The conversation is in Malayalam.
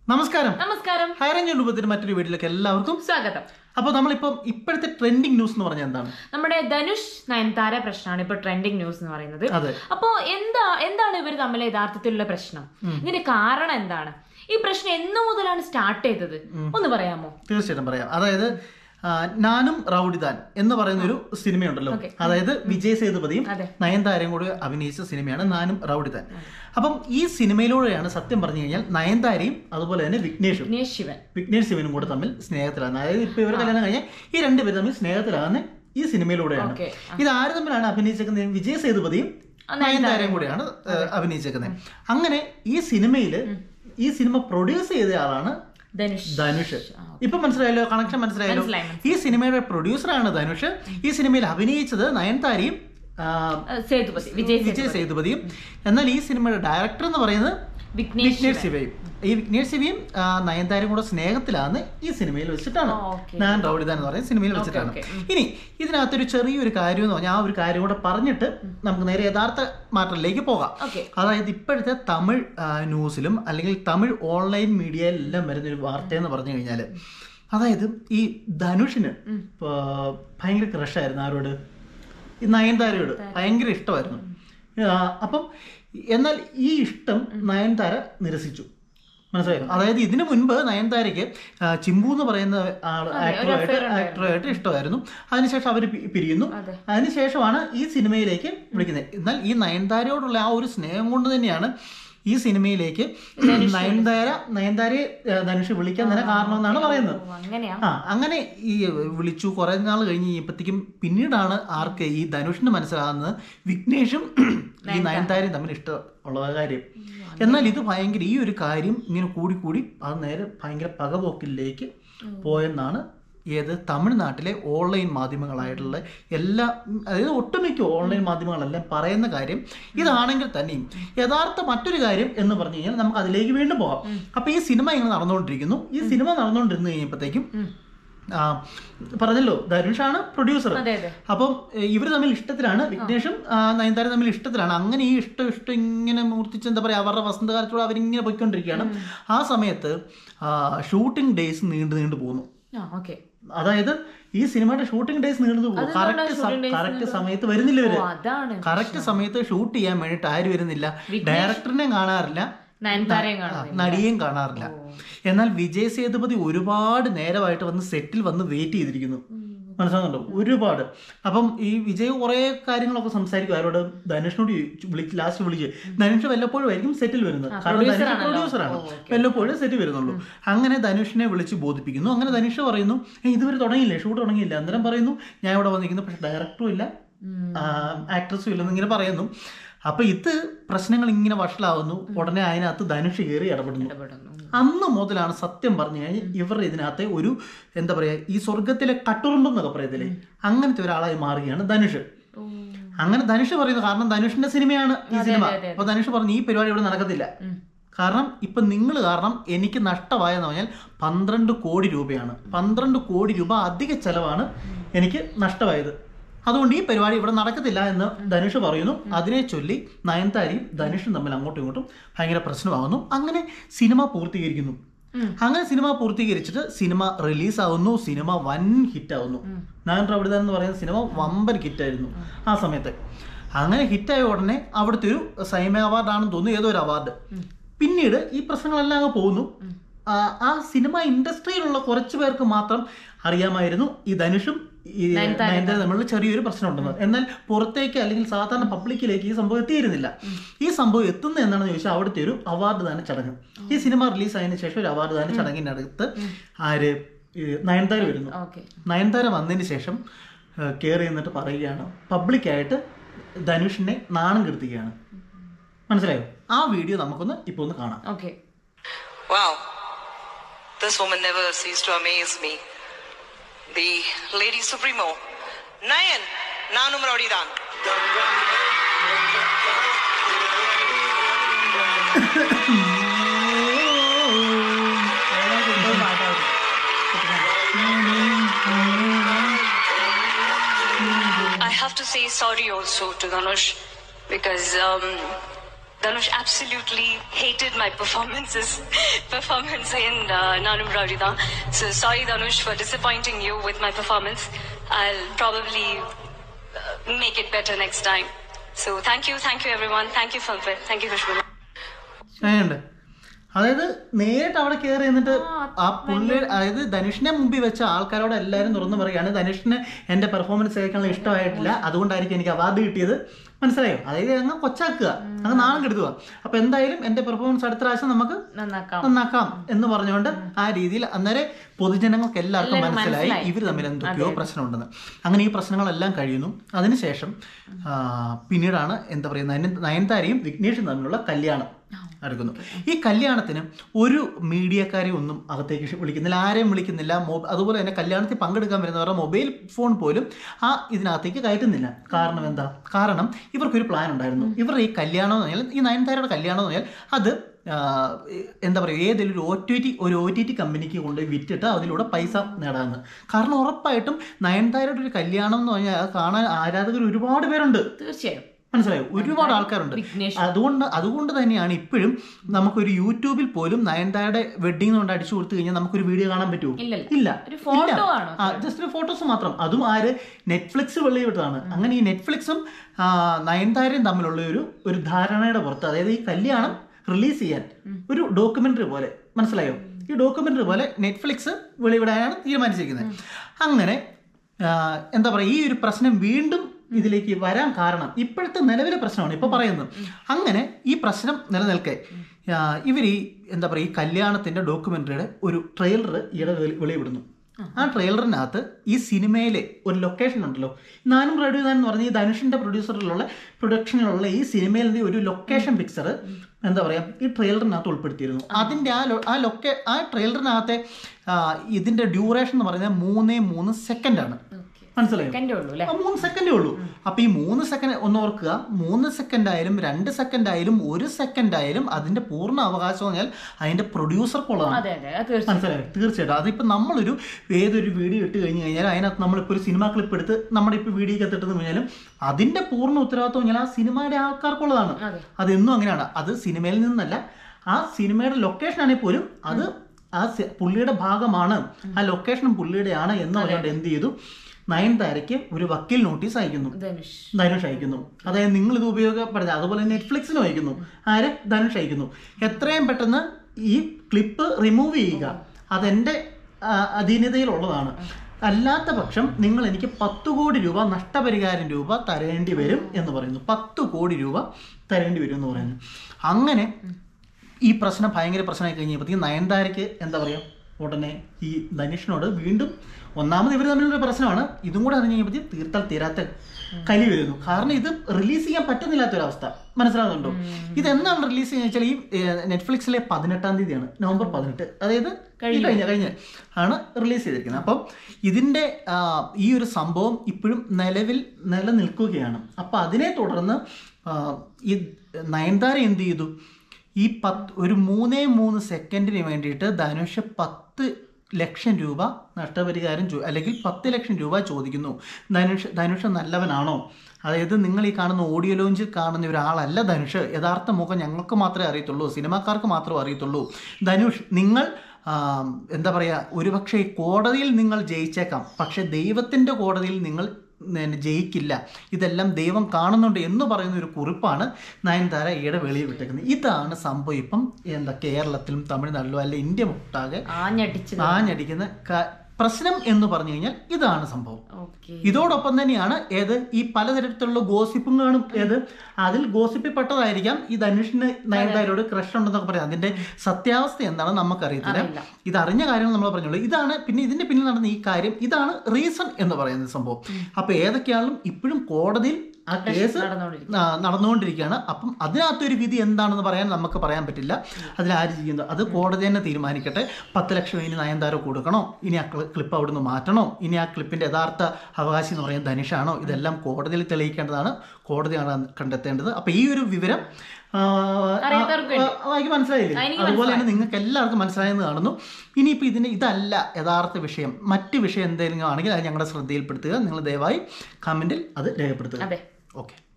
നമസ്കാരം നമസ്കാരം ഹൈറേഞ്ച് കുടുംബത്തിന്റെ മറ്റൊരു വീട്ടിലേക്ക് എല്ലാവർക്കും സ്വാഗതം അപ്പോൾ നമ്മളിപ്പം ഇപ്പോഴത്തെ ട്രെൻഡിങ് ന്യൂസ് എന്ന് പറഞ്ഞാൽ എന്താണ് നമ്മുടെ ധനുഷ് നയൻതാര പ്രശ്നമാണ് ഇപ്പൊ ട്രെൻഡിങ് ന്യൂസ് എന്ന് പറയുന്നത് അതെ അപ്പോ എന്താ എന്താണ് ഇവർ തമ്മിൽ യഥാർത്ഥത്തിലുള്ള പ്രശ്നം ഇതിന്റെ കാരണം എന്താണ് ഈ പ്രശ്നം എന്നു മുതലാണ് സ്റ്റാർട്ട് ചെയ്തത് ഒന്ന് പറയാമോ തീർച്ചയായിട്ടും പറയാം അതായത് ആ, നാനും റൗഡിദാൻ എന്ന് പറയുന്ന ഒരു സിനിമയുണ്ടല്ലോ Okay. അതായത് വിജയ് സേതുപതിയും അതെ. നയൻതാരയും കൂടി അഭിനയിച്ച സിനിമയാണ് നാനും റൗഡിദാൻ അപ്പം ഈ സിനിമയിലൂടെയാണ് സത്യം പറഞ്ഞു കഴിഞ്ഞാൽ നയൻതാരയും അതുപോലെ തന്നെ വിഘ്നേഷും വിഘ്നേഷ് ശിവൻ വിഘ്നേഷ് ശിവനും കൂടെ തമ്മിൽ സ്നേഹത്തിലാണ് അതായത് ഇപ്പൊ ഇവർ കല്യാണം കഴിഞ്ഞാൽ ഈ രണ്ടുപേരും തമ്മിൽ സ്നേഹത്തിലാകുന്ന ഈ സിനിമയിലൂടെയാണ് Okay. ഇത് ആര് തമ്മിലാണ് അഭിനയിച്ചേക്കുന്നത് വിജയ് സേതുപതിയും നയൻതാരയും കൂടിയാണ് ഏഹ്, അഭിനയിച്ചേക്കുന്നത് അങ്ങനെ ഈ സിനിമയില് ഈ സിനിമ പ്രൊഡ്യൂസ് ചെയ്ത ആളാണ് ധനുഷ് ധനുഷ് ഇപ്പൊ മനസ്സിലായല്ലോ കണക്ഷൻ മനസ്സിലായല്ലോ മനസ്സിലായി, ഈ സിനിമയുടെ പ്രൊഡ്യൂസറാണ് ധനുഷ് ഈ സിനിമയിൽ അഭിനയിച്ചത് നയൻതാരയും ആ, അഹ് സേതുപതി വിജയ് വിജയ് സേതുപതിയും എന്നാൽ ഈ സിനിമയുടെ ഡയറക്ടർ എന്ന് പറയുന്നത് വിഘ്നേഷ് വിഘ്നേഷ് ശിവയും ഈ വിഘ്നേഷ് ശിവയും ആ, നയൻതാരയും കൂടെ സ്നേഹത്തിലാണ് ഈ സിനിമയിൽ വെച്ചിട്ടാണ് ആ, okay. ഞാൻ റൗഡിദാൻ എന്ന് പറയുന്ന സിനിമയിൽ വെച്ചിട്ടാണ് okay. ഇനി ഇതിനകത്തൊരു ചെറിയൊരു കാര്യം എന്ന് പറഞ്ഞാൽ ആ ഒരു കാര്യം കൂടെ പറഞ്ഞിട്ട് നമുക്ക് നേരെ യഥാർത്ഥ മാറ്ററിലേക്ക് പോകാം ഓക്കെ അതായത് ഇപ്പോഴത്തെ തമിഴ് ആ, ന്യൂസിലും അല്ലെങ്കിൽ തമിഴ് ഓൺലൈൻ മീഡിയയിലെല്ലാം വരുന്ന ഒരു വാർത്ത എന്ന് പറഞ്ഞു കഴിഞ്ഞാൽ അതായത് ഈ ധനുഷിന് ആ, ഭയങ്കര ക്രഷായിരുന്നു ആരോട് ഈ നയൻതാരയോട് ഭയങ്കര ഇഷ്ടമായിരുന്നു ആ, അപ്പം എന്നാൽ ഈ ഇഷ്ടം നയൻതാര നിരസിച്ചു മനസ്സിലായോ അതായത് ഇതിനു മുൻപ് നയൻതാരയ്ക്ക് ആ, ചിമ്പു എന്ന് പറയുന്ന ആൾ ആക്ടറുമായിട്ട് ആക്ടറുമായിട്ട് ഇഷ്ടമായിരുന്നു അതിനുശേഷം അവർ പിരിയുന്നു അതെ. അതിനുശേഷമാണ് ഈ സിനിമയിലേക്ക് വിളിക്കുന്നത് എന്നാൽ ഈ നയൻതാരയോടുള്ള ആ ഒരു സ്നേഹം കൊണ്ട് തന്നെയാണ് ഈ സിനിമയിലേക്ക് നയൻതാര നയൻതാരയെ ആ, ധനുഷ് വിളിക്കാൻ തന്നെ കാരണമെന്നാണ് പറയുന്നത് ഓ, അങ്ങനെയാ ആ അങ്ങനെ ഈ വിളിച്ചു കുറെ നാൾ കഴിഞ്ഞ് കഴിഞ്ഞപ്പോഴത്തേക്കും പിന്നീടാണ് ആർക്ക് ഈ ധനുഷിന് മനസ്സിലാകുന്നത് വിഘ്നേഷും ഈ നയൻതാരയും തമ്മിൽ ഇഷ്ടമുള്ള കാര്യം എന്നാൽ ഇത് ഭയങ്കര ഈ ഒരു കാര്യം ഇങ്ങനെ കൂടി കൂടി അത് നേരെ ഭയങ്കര പകപോക്കിലേക്ക് പോയെന്നാണ് ഏത് തമിഴ്നാട്ടിലെ ഓൺലൈൻ മാധ്യമങ്ങളായിട്ടുള്ള എല്ലാ അതായത് ഒട്ടുമിക്ക ഓൺലൈൻ മാധ്യമങ്ങളെല്ലാം പറയുന്ന കാര്യം ഇതാണെങ്കിൽ തന്നെയും യഥാർത്ഥ മറ്റൊരു കാര്യം എന്ന് പറഞ്ഞു കഴിഞ്ഞാൽ നമുക്ക് അതിലേക്ക് വീണ്ടും പോകാം അപ്പൊ ഈ സിനിമ ഇങ്ങനെ നടന്നുകൊണ്ടിരിക്കുന്നു ഈ സിനിമ നടന്നുകൊണ്ടിരുന്ന് കഴിഞ്ഞപ്പോഴത്തേക്കും ആ, പറഞ്ഞല്ലോ ധനുഷാണ് പ്രൊഡ്യൂസർ അതെ അതെ അപ്പം ഇവർ തമ്മിൽ ഇഷ്ടത്തിലാണ് വിഘ്നേഷും ആ, നയൻതാര തമ്മിൽ ഇഷ്ടത്തിലാണ് അങ്ങനെ ഈ ഇഷ്ടം ഇഷ്ടം ഇങ്ങനെ മൂർത്തിച്ച് എന്താ പറയുക അവരുടെ വസന്തകാലത്തോടെ അവരിങ്ങനെ പോയിക്കൊണ്ടിരിക്കുകയാണ് ആ സമയത്ത് ഷൂട്ടിംഗ് ഡേയ്സ് നീണ്ടു നീണ്ടു പോകുന്നു ആ ഓക്കെ അതായത് ഈ സിനിമയുടെ ഷൂട്ടിംഗ് ഡേയ്സ് നീണ്ടു പോകും കറക്റ്റ് കറക്റ്റ് സമയത്ത് വരുന്നില്ല ഇവര് ഓ അതാണ് കറക്റ്റ് സമയത്ത് ഷൂട്ട് ചെയ്യാൻ വേണ്ടിയിട്ട് ആര് വരുന്നില്ല ഡയറക്ടറിനെ കാണാറില്ല നയൻതാരയും ആ, കാണുന്നത് നടിയെയും കാണാറില്ല എന്നാൽ വിജയ് സേതുപതി ഒരുപാട് നേരമായിട്ട് വന്ന് സെറ്റിൽ വന്ന് വെയിറ്റ് ചെയ്തിരിക്കുന്നു മനസ്സിലാകുന്നുണ്ടോ ഒരുപാട് അപ്പം ഈ വിജയ് കുറേ കാര്യങ്ങളൊക്കെ സംസാരിക്കും ആരോട് ധനുഷിനോട് ചോദിച്ചു- വിളിച്ച് ലാസ്റ്റ് വിളിച്ച് ധനുഷ് വല്ലപ്പോഴും ആയിരിക്കും സെറ്റിൽ വരുന്നത് കാരണം ധനുഷ് പ്രൊഡ്യൂസറാണ് വല്ലപ്പോഴും സെറ്റിൽ വരുന്നുള്ളൂ അങ്ങനെ ധനുഷിനെ വിളിച്ച് ബോധിപ്പിക്കുന്നു അങ്ങനെ ധനുഷ് പറയുന്നു "ഏയ്, ഇതുവരെ തുടങ്ങിയില്ലേ ഷൂട്ട് തുടങ്ങിയില്ല അന്നേരം പറയുന്നു ഞാൻ ഇവിടെ വന്നിരിക്കുന്നു പക്ഷെ ഡയറക്ടറും ഇല്ല ആക്ട്രസും ഇല്ലെന്ന് ഇങ്ങനെ പറയുന്നു അപ്പൊ ഇത് പ്രശ്നങ്ങൾ ഇങ്ങനെ വഷളാവുന്നു ഉടനെ അതിനകത്ത് ധനുഷ് കയറി ഇടപെടുന്നു ഇടപെടുന്നു അന്ന് മുതലാണ് സത്യം പറഞ്ഞു കഴിഞ്ഞാൽ ഇവർ ഇതിനകത്തെ ഒരു എന്താ പറയാ ഈ സ്വർഗത്തിലെ കട്ടുറുമ്പ് എന്നൊക്കെ പറയത്തില്ലേ അങ്ങനത്തെ ഒരാളായി മാറുകയാണ് ധനുഷ് ഓ, അങ്ങനെ ധനുഷ് പറയുന്നു കാരണം ധനുഷിന്റെ സിനിമയാണ് ഈ സിനിമ അതെ, അതെ. അപ്പൊ ധനുഷ് പറഞ്ഞു ഈ പരിപാടി ഇവിടെ നടക്കത്തില്ല ഉം. കാരണം ഇപ്പൊ നിങ്ങൾ കാരണം എനിക്ക് നഷ്ടമായെന്ന് പറഞ്ഞാൽ പന്ത്രണ്ട് കോടി രൂപയാണ് പന്ത്രണ്ട് കോടി രൂപ അധിക ചെലവാണ് എനിക്ക് നഷ്ടമായത് അതുകൊണ്ട് ഈ പരിപാടി ഇവിടെ നടക്കത്തില്ല എന്ന് ധനുഷ് പറയുന്നു അതിനെ ചൊല്ലി നയൻതാരയും ധനുഷും തമ്മിൽ അങ്ങോട്ടും ഇങ്ങോട്ടും ഭയങ്കര പ്രശ്നമാകുന്നു അങ്ങനെ സിനിമ പൂർത്തീകരിക്കുന്നു ഉം. അങ്ങനെ സിനിമ പൂർത്തീകരിച്ചിട്ട് സിനിമ റിലീസ് ആവുന്നു സിനിമ വൻ ഹിറ്റ് ആവുന്നു ഞാൻ പ്രവിധ എന്ന് പറയുന്ന സിനിമ വമ്പൻ ഹിറ്റായിരുന്നു ആ സമയത്ത് അങ്ങനെ ഹിറ്റായ ഉടനെ അവിടുത്തെ ഒരു സൈമ അവാർഡാണെന്ന് തോന്നുന്നു ഏതോ ഒരു അവാർഡ് പിന്നീട് ഈ പ്രശ്നങ്ങളെല്ലാം അങ്ങ് പോകുന്നു ആ, ആ സിനിമ ഇൻഡസ്ട്രിയിലുള്ള കുറച്ച് പേർക്ക് മാത്രം അറിയാമായിരുന്നു ഈ ധനുഷും ഈ നയൻതാര തമ്മിലുള്ള ചെറിയൊരു പ്രശ്നമുണ്ടെന്ന് എന്നാൽ പുറത്തേക്ക് അല്ലെങ്കിൽ സാധാരണ പബ്ലിക്കിലേക്ക് ഈ സംഭവം എത്തിയിരുന്നില്ല ഈ സംഭവം എത്തുന്നത് എന്താണെന്ന് ചോദിച്ചാൽ അവിടുത്തെ ഒരു അവാർഡ് ദാന ചടങ്ങ് ഈ സിനിമ റിലീസ് ആയതിനു ശേഷം ഒരു അവാർഡ് ദാന ചടങ്ങിൻ്റെ അടുത്ത് ആര് ഈ നയൻതാര വരുന്നു ഓക്കെ നയൻതാര വന്നതിന് ശേഷം കയറി എന്നിട്ട് പറയുകയാണ് പബ്ലിക്കായിട്ട് ധനുഷിനെ നാണം കെടുത്തുകയാണ് മനസ്സിലായോ ആ വീഡിയോ നമുക്കൊന്ന് ഇപ്പോൾ ഒന്ന് കാണാം okay Wow, this woman never ceased to amaze me. The Lady Supremo, Nayan, Nanum Rodidan. I have to say sorry also to Dhanush because um, Dhanush absolutely hated my performances, performance in uh, Nanum Raurida. So sorry, Dhanush, for disappointing you with my performance. I'll probably uh, make it better next time. So thank you, thank you everyone. Thank you, Filmfare. Thank you, Khushbu. അങ്ങനെയുണ്ട് അതായത് നേരിട്ട് അവിടെ കയറി എന്നിട്ട് ആ പുള്ളി അതായത് ധനുഷിനെ മുമ്പിൽ വെച്ച ആൾക്കാരോട് എല്ലാവരും തുറന്നു പറയുകയാണ് ധനുഷിന് എന്റെ പെർഫോമൻസ് കേൾക്കാനുള്ള ഇഷ്ടമായിട്ടില്ല അതുകൊണ്ടായിരിക്കും എനിക്ക് അവാർഡ് കിട്ടിയത് മനസ്സിലായോ അതായത് അങ്ങ് കൊച്ചാക്കുക അങ്ങ് നാണം കെടുത്തുക അപ്പൊ എന്തായാലും എന്റെ പെർഫോമൻസ് അടുത്ത പ്രാവശ്യം നമുക്ക് നന്നാക്കാം നന്നാക്കാം എന്ന് പറഞ്ഞുകൊണ്ട് ആ രീതിയിൽ അന്നേരം പൊതുജനങ്ങൾക്ക് എല്ലാവർക്കും എല്ലാവരും മനസ്സിലായി മനസ്സിലായി. ഇവർ തമ്മിൽ എന്തൊക്കെയോ പ്രശ്നമുണ്ടെന്ന് അങ്ങനെ ഈ പ്രശ്നങ്ങളെല്ലാം കഴിയുന്നു അതിനുശേഷം ആ, പിന്നീടാണ് എന്താ പറയുക നയൻ നയൻതാരയും വിഘ്നേഷും തമ്മിലുള്ള കല്യാണം നടക്കുന്നു ഈ കല്യാണത്തിന് ഒരു മീഡിയക്കാരെ ഒന്നും അകത്തേക്ക് ക്ഷ- വിളിക്കുന്നില്ല ആരെയും വിളിക്കുന്നില്ല മൊ- അതുപോലെ തന്നെ കല്യാണത്തിൽ പങ്കെടുക്കാൻ വരുന്നവരുടെ മൊബൈൽ ഫോൺ പോലും ആ ഇതിനകത്തേക്ക് കയറ്റുന്നില്ല കാരണം എന്താ കാരണം ഇവർക്കൊരു പ്ലാൻ ഉണ്ടായിരുന്നു ഇവരുടെ ഈ കല്യാണം എന്ന് പറഞ്ഞാൽ ഈ നയൻതാരയുടെ കല്യാണം എന്ന് പറഞ്ഞാൽ അത് ആ, എന്താ പറയുക ഏതെങ്കിലും ഒരു ഒ ടി ടി ഒരു ഒ ടി ടി കമ്പനിക്ക് കൊണ്ട് വിറ്റിട്ട് അതിലൂടെ പൈസ നേടാമെന്ന് കാരണം ഉറപ്പായിട്ടും നയൻതാരയുടെ ഒരു കല്യാണം എന്ന് പറഞ്ഞാൽ അത് കാണാൻ ആരാധകർ ഒരുപാട് പേരുണ്ട് തീർച്ചയായും മനസ്സിലായോ ഒരുപാട് ആൾക്കാരുണ്ട് വിഘ്നേഷ്. അതുകൊണ്ട് അതുകൊണ്ട് തന്നെയാണ് ഇപ്പോഴും നമുക്കൊരു യൂട്യൂബിൽ പോലും നയൻതാരയുടെ വെഡിങ് കൊണ്ട് അടിച്ചു കൊടുത്തു കഴിഞ്ഞാൽ നമുക്കൊരു വീഡിയോ കാണാൻ പറ്റുമോ ഇല്ലല്ല. ഇല്ല ഒരു photo ഇല്ല. ആണോ? ആ ജസ്റ്റ് ഒരു ഫോട്ടോസ് മാത്രം അതും ആര് നെറ്റ്ഫ്ലിക്സ് വെളിയിട്ടതാണ് അങ്ങനെ ഈ നെറ്റ്ഫ്ലിക്സും ആ, നയൻതാരയും തമ്മിലുള്ള ഒരു ഒരു ധാരണയുടെ പുറത്ത് അതായത് ഈ കല്യാണം റിലീസ് ചെയ്യാൻ ഒരു ഡോക്യുമെന്ററി പോലെ മനസ്സിലായോ ഈ ഡോക്യുമെന്ററി പോലെ നെറ്റ്ഫ്ലിക്സ് വെളിവിടാനാണ് തീരുമാനിച്ചിരിക്കുന്നത് അങ്ങനെ ആ, എന്താ പറയുക ഈ ഒരു പ്രശ്നം വീണ്ടും ഇതിലേക്ക് വരാൻ കാരണം ഇപ്പോഴത്തെ നിലവിലെ പ്രശ്നമാണ് ഇപ്പൊ പറയുന്നത് അങ്ങനെ ഈ പ്രശ്നം നിലനിൽക്കെ ഇവർ ഈ എന്താ പറയുക ഈ കല്യാണത്തിന്റെ ഡോക്യുമെന്ററിയുടെ ഒരു ട്രെയിലർ ഈയിടെ വെളി- വെളിവിടുന്നു ആ ട്രെയിലറിനകത്ത് ഈ സിനിമയിലെ ഒരു ലൊക്കേഷൻ ഉണ്ടല്ലോ നാനും റെഡി എന്ന് പറഞ്ഞ ഈ ധനുഷിന്റെ പ്രൊഡ്യൂസറിലുള്ള പ്രൊഡക്ഷനിലുള്ള ഈ സിനിമയിലെ ഒരു ലൊക്കേഷൻ പിക്ചർ എന്താ പറയാ ഈ ട്രെയിലറിനകത്ത് ഉൾപ്പെടുത്തിയിരുന്നു അതിന്റെ ആ ലൊ- ആ ലൊക്കേ ആ ട്രെയിലറിനകത്തെ ആ, ഇതിന്റെ ഡ്യൂറേഷൻ എന്ന് പറയുന്നത് മൂന്നേ മൂന്ന് സെക്കൻഡ് ആണ് മനസ്സിലായോ സെക്കൻഡേ ഉള്ളൂ അല്ലെ ആ, മൂന്ന് സെക്കൻഡേ ഉള്ളൂ അപ്പൊ ഈ മൂന്ന് സെക്കൻഡ് ഒന്ന് ഓർക്കുക മൂന്ന് സെക്കൻഡ് ആയാലും രണ്ട് സെക്കൻഡ് ആയാലും ഒരു സെക്കൻഡ് ആയാലും അതിന്റെ പൂർണ്ണ അവകാശം എന്ന് പറഞ്ഞാൽ അതിന്റെ പ്രൊഡ്യൂസർക്കുള്ളതാണ് അതെ അതെ അത് തീർച്ചയായും മനസ്സിലായോ തീർച്ചയായിട്ടും അതിപ്പോ നമ്മളൊരു ഏതൊരു വീഡിയോ ഇട്ട് കഴിഞ്ഞ് കഴിഞ്ഞാൽ അതിനകത്ത് നമ്മളിപ്പോൾ ഒരു സിനിമ ക്ലിപ്പ് എടുത്ത് നമ്മുടെ ഇപ്പോൾ വീഡിയോ എത്തിട്ടെന്ന് കഴിഞ്ഞാലും അതിന്റെ പൂർണ്ണ ഉത്തരവാദിത്വം കഴിഞ്ഞാൽ ആ സിനിമയുടെ ആൾക്കാർക്കുള്ളതാണ് അതെ. അതെന്നും അങ്ങനെയാണ് അത് സിനിമയിൽ നിന്നല്ല ആ സിനിമയുടെ ലൊക്കേഷൻ ആണെങ്കിൽ പോലും അത് ആ സി- പുള്ളിയുടെ ഭാഗമാണ് ആ ലൊക്കേഷനും പുള്ളിയുടെയാണ് എന്ന് പറഞ്ഞുകൊണ്ട് എന്ത് ചെയ്തു നയൻതാരയ്ക്ക് ഒരു വക്കീൽ നോട്ടീസ് അയക്കുന്നു ധനുഷ് ധനുഷ് അയക്കുന്നു അതായത് നിങ്ങൾ ഇത് ഉപയോഗപ്പെടുത്തുക അതുപോലെ നെറ്റ്ഫ്ലിക്സിനും അയക്കുന്നു ആര് ധനുഷ് അയക്കുന്നു എത്രയും പെട്ടെന്ന് ഈ ക്ലിപ്പ് റിമൂവ് ചെയ്യുക അതെന്റെ ആ, അധീനതയിലുള്ളതാണ് അല്ലാത്ത പക്ഷം നിങ്ങൾ എനിക്ക് പത്ത് കോടി രൂപ നഷ്ടപരിഹാരം രൂപ തരേണ്ടി വരും എന്ന് പറയുന്നു പത്ത് കോടി രൂപ തരേണ്ടി വരും എന്ന് പറയുന്നു അങ്ങനെ ഈ പ്രശ്നം ഭയങ്കര പ്രശ്നമായി കഴിഞ്ഞപ്പോഴത്തേക്കും നയൻതാരയ്ക്ക് എന്താ പറയുക ഉടനെ ഈ ധനുഷിനോട് വീണ്ടും ഒന്നാമത് ഇവർ തമ്മിലൊരു പ്രശ്നമാണ് ഇതും കൂടെ അറിഞ്ഞു കഴിഞ്ഞപ്പോഴത്തേക്കും തീർത്താൽ തീരാത്ത കലി വരുന്നു കാരണം ഇത് റിലീസ് ചെയ്യാൻ പറ്റുന്നില്ലാത്തൊരവസ്ഥ മനസ്സിലാകുന്നുണ്ടോ ഇതെന്നാണ് റിലീസ് ചെയ്യുക വെച്ചാൽ ഈ ഏഹ്, നെറ്റ്ഫ്ലിക്സിലെ പതിനെട്ടാം തീയതിയാണ് നവംബർ പതിനെട്ട് അതായത് ഈ കഴിഞ്ഞ കഴിഞ്ഞ ആണ് റിലീസ് ചെയ്തിരിക്കുന്നത് അപ്പം ഇതിൻ്റെ ആ, ഈ ഒരു സംഭവം ഇപ്പോഴും നിലവിൽ നിലനിൽക്കുകയാണ് അപ്പം അതിനെ തുടർന്ന് ആ, ഈ നയൻതാര എന്ത് ചെയ്തു ഈ പത്ത് ഒരു മൂന്നേ മൂന്ന് സെക്കൻഡിന് വേണ്ടിയിട്ട് ധനുഷ് പത്ത് ലക്ഷം രൂപ നഷ്ടപരിഹാരം ചോ അല്ലെങ്കിൽ പത്ത് ലക്ഷം രൂപ ചോദിക്കുന്നു ധനുഷ് ധനുഷ് നല്ലവനാണോ അതായത് നിങ്ങൾ ഈ കാണുന്ന ഓഡിയോ ലോഞ്ചിൽ കാണുന്ന ഒരാളല്ല ധനുഷ് യഥാർത്ഥ മുഖം ഞങ്ങൾക്ക് മാത്രമേ അറിയത്തുള്ളൂ സിനിമാക്കാർക്ക് മാത്രമേ അറിയത്തുള്ളൂ ധനുഷ് നിങ്ങൾ ആ, എന്താ പറയുക ഒരുപക്ഷെ കോടതിയിൽ നിങ്ങൾ ജയിച്ചേക്കാം പക്ഷെ ദൈവത്തിൻ്റെ കോടതിയിൽ നിങ്ങൾ പിന്നെ ജയിക്കില്ല ഇതെല്ലാം ദൈവം കാണുന്നുണ്ട് എന്ന് പറയുന്ന ഒരു കുറിപ്പാണ് നയൻതാര ഈയിടെ വെളിയിൽ വിട്ടേക്കുന്നത് ഇതാണ് സംഭവം ഇപ്പം എന്താ കേരളത്തിലും തമിഴ്നാട്ടിലും അല്ല ഇന്ത്യ ഒട്ടാകെ ആഞ്ഞടിച്ചത് ആഞ്ഞടിക്കുന്ന ക- പ്രശ്നം എന്ന് പറഞ്ഞു കഴിഞ്ഞാൽ ഇതാണ് സംഭവം ഓക്കെ ഇതോടൊപ്പം തന്നെയാണ് ഏത് ഈ പലതരത്തിലുള്ള ഗോസിപ്പും കാണും ഏത് അതിൽ ഗോസിപ്പിൽപ്പെട്ടതായിരിക്കാം ഈ ധനുഷിന് നയൻതാരയോട് ക്രഷ് ഉണ്ടെന്നൊക്കെ പറയാം അതിന്റെ സത്യാവസ്ഥ എന്താണെന്ന് നമുക്കറിയത്തില്ല അറിയില്ല. ഇത് അറിഞ്ഞ കാര്യങ്ങൾ നമ്മൾ പറഞ്ഞോളൂ ഇതാണ് പിന്നെ ഇതിന്റെ പിന്നിൽ നടന്ന ഈ കാര്യം ഇതാണ് റീസൺ എന്ന് പറയുന്ന സംഭവം അപ്പൊ ഏതൊക്കെയാണെങ്കിലും ഇപ്പോഴും കോടതിയിൽ ആ കേസ് നടന്നുകൊണ്ടിരിക്കും ആ, നടന്നുകൊണ്ടിരിക്കുകയാണ് അപ്പം അതിനകത്തൊരു വിധി എന്താണെന്ന് പറയാൻ നമുക്ക് പറയാൻ പറ്റില്ല അതിൽ ആര് ചെയ്യുന്നു അത് കോടതി തന്നെ തീരുമാനിക്കട്ടെ പത്ത് ലക്ഷം ഇനി നയൻതാര കൊടുക്കണോ ഇനി ആ ക്ലിപ്പ് അവിടുന്ന് മാറ്റണോ ഇനി ആ ക്ലിപ്പിന്റെ യഥാർത്ഥ അവകാശി എന്ന് പറയുന്നത് ധനുഷാണോ ഇതെല്ലാം കോടതിയിൽ തെളിയിക്കേണ്ടതാണ് കോടതിയാണ് കണ്ടെത്തേണ്ടത് അപ്പൊ ഈ ഒരു വിവരം ആ, അറിയാത്തവർക്ക് വേണ്ടി. ആ, എനിക്ക് മനസ്സിലായില്ലേ ആ, എനിക്ക് അതുപോലെ തന്നെ നിങ്ങൾക്ക് എല്ലാവർക്കും മനസ്സിലായെന്ന് കാണുന്നു ഇനിയിപ്പോൾ ഇതിന് ഇതല്ല യഥാർത്ഥ വിഷയം മറ്റ് വിഷയം എന്തെങ്കിലും ആണെങ്കിൽ അത് ഞങ്ങളുടെ ശ്രദ്ധയിൽപ്പെടുത്തുക നിങ്ങൾ ദയവായി കമന്റിൽ അത് രേഖപ്പെടുത്തുക അതെ ഓക്കെ